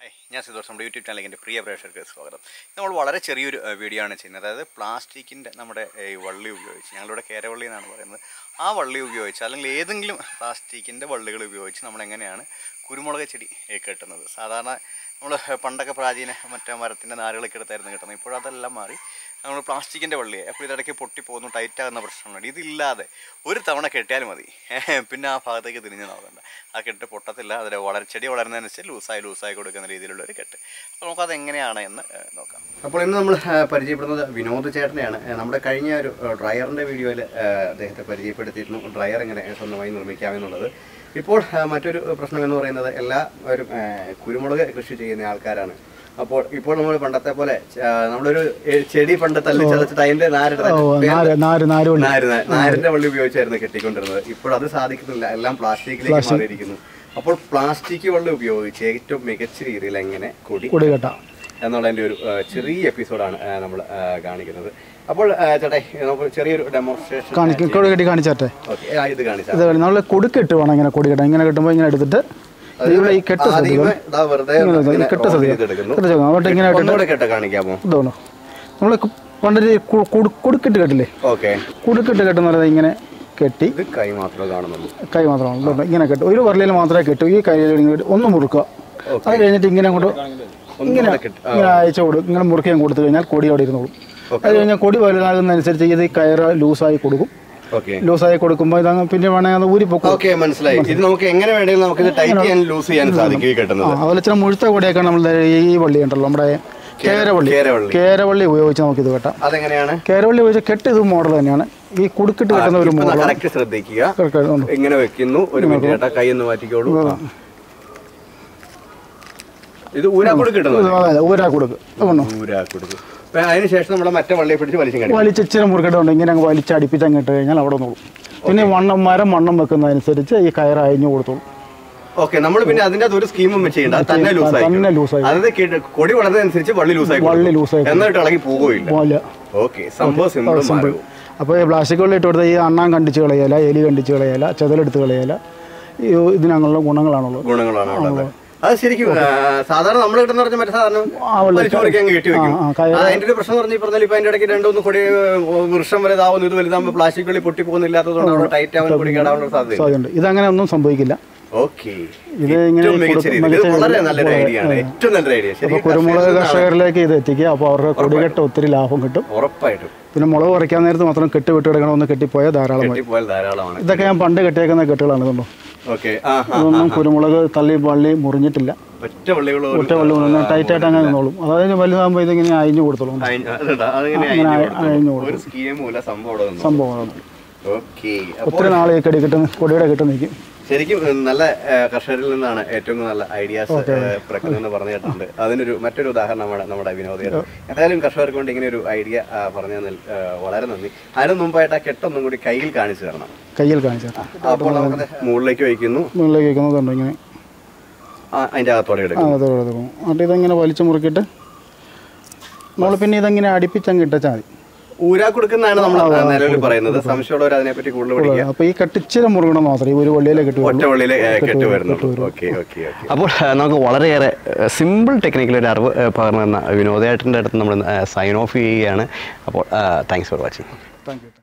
Hi ഞാൻ സിദ്ധോഷ് നമ്മുടെ YouTube ചാനലിലേക്ക് എൻ്റെ പ്രിയ പ്രേക്ഷകർക്ക് സ്വാഗതം നമ്മൾ വളരെ ചെറിയൊരു ഏഹ്, വീഡിയോ ആണ് ചെയ്യുന്നത് അതായത് പ്ലാസ്റ്റിക്കിൻ്റെ നമ്മുടെ ഏഹ്, ഈ വള്ളി ഉപയോഗിച്ച് ഞങ്ങളിവിടെ കേരവള്ളി എന്നാണ് പറയുന്നത് ആ വള്ളി ഉപയോഗിച്ച് അല്ലെങ്കിൽ ഏതെങ്കിലും പ്ലാസ്റ്റിക്കിൻ്റെ വള്ളികൾ ഉപയോഗിച്ച് നമ്മൾ എങ്ങനെയാണ് കുരുമുളക് ചെടി ഏഹ്, കെട്ടുന്നത് സാധാരണ നമ്മൾ പണ്ടൊക്കെ പ്രാചീന മറ്റേ മരത്തിൻ്റെ നാരുകളൊക്കെ എടുത്തായിരുന്നു കിട്ടുന്നത് ഇപ്പോഴതെല്ലാം മാറി നമ്മൾ പ്ലാസ്റ്റിക്കിൻ്റെ വള്ളിയെ അപ്പോൾ ഇതിടയ്ക്ക് പൊട്ടി പോകുന്നു ടൈറ്റ് ആകുന്ന പ്രശ്നമുണ്ട് ഇതില്ലാതെ ഒരു തവണ കെട്ടിയാൽ മതി പിന്നെ ആ ഭാഗത്തേക്ക് തിരിഞ്ഞ് നോക്കണ്ട ആ കെട്ട് പൊട്ടത്തില്ല അതിൽ വളർ ചെടി വളരുന്നതനുസരിച്ച് ലൂസായി ലൂസായി കൊടുക്കുന്ന രീതിയിലുള്ള ഒരു കെട്ട് അപ്പോൾ നമുക്കത് എങ്ങനെയാണ് എന്ന് ഏഹ്, നോക്കാം അപ്പോൾ ഇന്ന് നമ്മൾ പരിചയപ്പെടുന്നത് വിനോദ് ചേട്ടനെയാണ് ഏഹ്, നമ്മുടെ കഴിഞ്ഞ ഒരു ഡ്രയറിൻ്റെ വീഡിയോയിൽ അദ്ദേഹത്തെ പരിചയപ്പെടുത്തിയിരുന്നു ഡ്രയർ എങ്ങനെ സ്വന്തമായി നിർമ്മിക്കാമെന്നുള്ളത് ഇപ്പോൾ ഏഹ്, മറ്റൊരു പ്രശ്നം എന്ന് പറയുന്നത് എല്ലാവരും ഏഹ്, കുരുമുളക് കൃഷി ചെയ്യുന്ന ആൾക്കാരാണ് അപ്പോൾ ഇപ്പോൾ നമ്മൾ പണ്ടത്തെ പോലെ ആ, നമ്മളൊരു ഏ, ചെടി പണ്ട് തല്ലി ചതച്ചിട്ട് അതിന്റെ നാരുടെ ഓ നാര് നാര് നാര് വള്ളി നാര് നാ- നാരിന്റെ വള്ളി ഉപയോഗിച്ചായിരുന്നു കെട്ടിക്കൊണ്ടിരുന്നത് ഇപ്പോൾ അത് സാധിക്കുന്നില്ല എല്ലാം പ്ലാസ്റ്റിക്കിലേക്ക് മാറിയിരിക്കുന്നു അപ്പോൾ പ്ലാസ്റ്റിക് വള്ളി ഉപയോഗിച്ച് ഏറ്റവും മികച്ച രീതിയിൽ എങ്ങനെ കൊടി കൊടി കെട്ട എന്നുള്ളതിന്റെ ഒരു ആ, ചെറിയ എപ്പിസോഡാണ് നമ്മൾ കാണിക്കുന്നത് അപ്പോൾ ആ, ചേട്ടാ നമുക്ക് ചെറിയൊരു ഡെമോൺസ്ട്രേഷൻ കാണിക്കും കൊടി കെട്ടി കാണിച്ചാട്ടെ ഓക്കെ ഇത് കാണിച്ചാൽ ഇത് നമ്മൾ കൊടുക്കെട്ട് വേണം ഇങ്ങനെ കൊടി കെട്ടാൻ ഇങ്ങനെ കെട്ടുമ്പോൾ ഇങ്ങനെ എടുത്തിട്ട് ഇവിടെ ഈ കെട്ട് ആദ്യമേ ഇതാ വെറുതെ ഇങ്ങനെ ഇങ്ങനെ കെട്ട് roll ശ്രദ്ധിക്കുക. ചെയ്തെടുക്കുന്നു. കെട്ട് ശ്രദ്ധിക്കുക. അങ്ങോട്ട് ഇങ്ങനെ ഇട്ടിട്ട് ഒന്നുകൂടെ കെട്ട കാണിക്കാമോ ഇതാണ് നമ്മൾ പണ്ടൊരു കു- കുടു- കുടുക്കിട്ട് കെട്ടില്ലേ ഓക്കെ കുടുക്കിട്ട് കെട്ടുന്ന പറയുന്നത് ഇങ്ങനെ കെട്ടി ഇത് കൈ മാത്രമേ കാണുന്നുള്ളൂ കൈ മാത്രമാണ് ഇതുണ്ട്. ഇങ്ങനെ കെട്ടും ഒരു വരലിൽ മാത്രമേ കെട്ടൂ ഈ കൈയിൽ ഇങ്ങനെ ഒന്ന് മുറുക്കുക അത് കഴിഞ്ഞിട്ട് ഇങ്ങനെ അങ്ങോട്ട് ഇങ്ങനെ ഒന്നുകൂടെ കെട്ടി ഇങ്ങനെ അയച്ചു കൊടുക്കും ഇങ്ങനെ മുറുക്കുകയും കൊടുത്തു കഴിഞ്ഞാൽ കൊടി അവിടെ ഇരുന്നോളും അത് കഴിഞ്ഞാൽ കൊടി വലുതാകുന്നതനുസരിച്ച് ഇത് കയറ് ലൂസായി കൊടുക്കും ഓക്കെ ലൂസായി കൊടുക്കുമ്പോൾ ഇതങ്ങ് പിന്നെ വേണമെങ്കിൽ അത് ഊരി പൊക്കും ഓക്കെ മനസ്സിലായി ഇത് നമുക്ക് എങ്ങനെ വേണമെങ്കിലും നമുക്ക് ഇത് ടൈറ്റ് ചെയ്യാൻ ലൂസ് ചെയ്യാൻ സാധിക്കും ഈ ആ കെട്ടുന്നത് അതുപോലെ ചില മുഴുത്ത കൊടിയൊക്കെ നമ്മൾ ഈ വള്ളി ഉണ്ടല്ലോ നമ്മുടെ കേരവള്ളി കേരവള്ളി കേരവള്ളി ഉപയോഗിച്ച് നമുക്കിത് കെട്ടാം അതെങ്ങനെയാണ് കേരവള്ളി ഉപയോഗിച്ച് കെട്ട് ഇത് മോഡൽ തന്നെയാണ് ഈ കുടുക്കിട്ട് കെട്ടുന്ന ഒരു മോഡൽ കറക്റ്റ് ശ്രദ്ധിക്കുക ഇങ്ങനെ വെക്കുന്നു ഒരു മിനിറ്റ് ചേട്ടാ കൈ ഒന്ന് മാറ്റിക്കോളൂ ആ. ഇത് ഊരാക്കൂട് കിട്ടുന്നത് ഊരാ കൊടുക്ക് അതുകൊണ്ടോ ഊരാക്കൂട് അതിനുശേഷം നമ്മളെ മറ്റേ വള്ളിയെ പിടിച്ച് വലിച്ചും കടി വലിച്ച് ഇച്ചിരി മുറുക്കിട്ടുണ്ട് ഇങ്ങനെ അങ്ങ് വലിച്ച് അടുപ്പിച്ച് അങ്ങ് ഇട്ട് കഴിഞ്ഞാൽ അവിടെ നോക്കും പിന്നെ വണ്ണം മരം വണ്ണം വെക്കുന്നതനുസരിച്ച് ഈ കയറ് അയഞ്ഞു കൊടുത്തോളും ഓക്കെ നമ്മൾ പിന്നെ അതിന്റെ അകത്ത് ഒരു സ്കീമും ചെയ്യണ്ട അത് തന്നെ ലൂസ് ആയി തന്നെ ലൂസായി അതായത് കിട- കൊടി വളർന്നതനുസരിച്ച് വള്ളി ലൂസ് ആയി വള്ളി ലൂസായി എന്നിട്ട് ഇളകി പോകുകയില്ല പോലെ ഓക്കെ സംഭവം സിമ്പിൾ മാറും അപ്പോൾ ഈ പ്ലാസ്റ്റിക് വെള്ളം ഇട്ട് കൊടുത്താൽ ഈ അണ്ണാൻ കണ്ടിച്ച് കളയല എലി കണ്ടിച്ച് കളയല ചെതലെടുത്ത് കളയല ഈ ഇതിനങ്ങുള്ള ഗുണങ്ങളാണുള്ളത് ഗുണങ്ങളാണ് അവിടെ ഉള്ളത്. അത് ശരിക്കും ആ, സാധാരണ നമ്മൾ കിട്ടുന്ന പറഞ്ഞ മറ്റേ സാധാരണ ആ, വള്ളി. വലിച്ചു പറിക്കാൻ അങ്ങ് കെട്ടി വെക്കും ആ, ആ, കയറ് അത് അതിന്റെ ഒരു പ്രശ്നം പറഞ്ഞു പറഞ്ഞാൽ ഇപ്പൊ അതിന്റെ ഇടയ്ക്ക് രണ്ടൊന്ന് കൊടി ഏ, വൃക്ഷം വലുതാവുന്നു ഇത് വലുതാകുമ്പോൾ പ്ലാസ്റ്റിക് വെള്ളി പൊട്ടി പോകുന്നില്ലാത്തതുകൊണ്ട് അവിടെ ടൈറ്റ് ആവാൻ കൊടി കേടാവാനുള്ള സാധ്യത സാധ്യതയുണ്ട് ഇതങ്ങനെ ഒന്നും സംഭവിക്കില്ല ഓക്കെ ഇത് ഇങ്ങനെ ഏറ്റവും മികച്ച കൊടുക്കും- രീതിയിൽ ഇത് മികച്ച വളരെ നല്ലൊരു ഐഡിയ ആണ് ഏറ്റവും നല്ലൊരു ഐഡിയ ശരി അപ്പോൾ കുരുമുളക് കർഷകരിലേക്ക് ഇത് എത്തിക്കുക അപ്പോൾ അവർക്ക് കൊടികെട്ട് ഒത്തിരി ലാഭം കിട്ടും ഉറപ്പായിട്ടും പിന്നെ മുളക് പറിക്കാൻ നേരത്ത് മാത്രം കെട്ട് വിട്ട് കിടക്കണമെന്ന് കെട്ടിപ്പോയാൽ ധാരാളം മതി കെട്ടിപ്പോയാൽ ധാരാളമാണ് ഇതൊക്കെ ഞാൻ പണ്ട് കെട്ടിയേക്കുന്ന കെട്ടുകളാണ് ഇതുണ്ടോ ഓക്കെ ആ ആ ഇതൊന്നും കുരുമുളക് തള്ളി വള്ളി മുറിഞ്ഞിട്ടില്ല ഒറ്റ വള്ളികൾ ഒറ്റ വള്ളി മുറിഞ്ഞ ടൈറ്റായിട്ട് അങ്ങനെ നിന്നോളും അതായത് വലുതാകുമ്പോൾ ഇതിങ്ങനെ അയഞ്ഞു കൊടുത്തോളും അതിങ്ങനെ അങ്ങനെ അയഞ്ഞു അയഞ്ഞു കൊടുത്തു. ഒരു സ്കീമും ഇല്ല സംഭവം അവിടെ നിന്നു സംഭവമാണ് ഓക്കെ ഒത്തിരി നാൾ ഈ കെടി കിട്ടുന്ന കൊടിയുടെ കിട്ടും നിൽക്കും ശരിക്കും ഉം, നല്ല ഏ, കർഷകരിൽ നിന്നാണ് ഏറ്റവും നല്ല ഐഡിയാസ് പിറക്കുന്നതെന്ന് പറഞ്ഞു കേട്ടിട്ടുണ്ട് അതിനൊരു മറ്റൊരു ഉദാഹരണമാണ് നമ്മുടെ വിനോദം എന്തായാലും കർഷകർക്ക് വേണ്ടി ഇങ്ങനെ ഒരു ഐഡിയ പറഞ്ഞു തന്നതിൽ ഏ, വളരെ നന്ദി അതിന് മുമ്പായിട്ട് ആ കെട്ടൊന്നും കൂടി കയ്യിൽ കാണിച്ചു തരണം കയ്യിൽ കാണിച്ചാൽ അപ്പോൾ നമുക്കത് മുകളിലേക്ക് വയ്ക്കുന്നു മുകളിലേക്ക് വെക്കുന്നതുണ്ടോ ഇങ്ങനെ ആ, അതിന്റെ അകത്തോടെ ആ എടുക്കും അതെ അതെ എന്നിട്ട് ഇതങ്ങനെ വലിച്ചു മുറുക്കിയിട്ട് നമ്മൾ പിന്നെ ഇതങ്ങനെ അടുപ്പിച്ചങ്ങ് ഇട്ടാൽ മതി ഊരാ കൊടുക്കുന്നതാണ് നമ്മൾ നിലവിൽ പറയുന്നത് സംശയമുള്ളവർ അതിനെപ്പറ്റി കൂടുതൽ പഠിക്കുക അപ്പോൾ ഈ കെട്ടിച്ചിരി മുറുകണം മാത്രം ഈ ഒരു വള്ളിയിലെ കെട്ടി ഒറ്റ വള്ളിയിൽ കെട്ട് വരുന്നുള്ളൂ ഓക്കെ ഓക്കെ ഓക്കെ അപ്പോൾ നമുക്ക് വളരെയേറെ സിമ്പിൾ ടെക്നിക്കൽ ഒരു അറിവ് ഏ, പകർന്നു തന്ന വിനോദേട്ടൻ്റെ അടുത്ത് നമ്മൾ സൈൻ ഓഫ് ചെയ്യുകയാണ് അപ്പോൾ thanks for watching thank U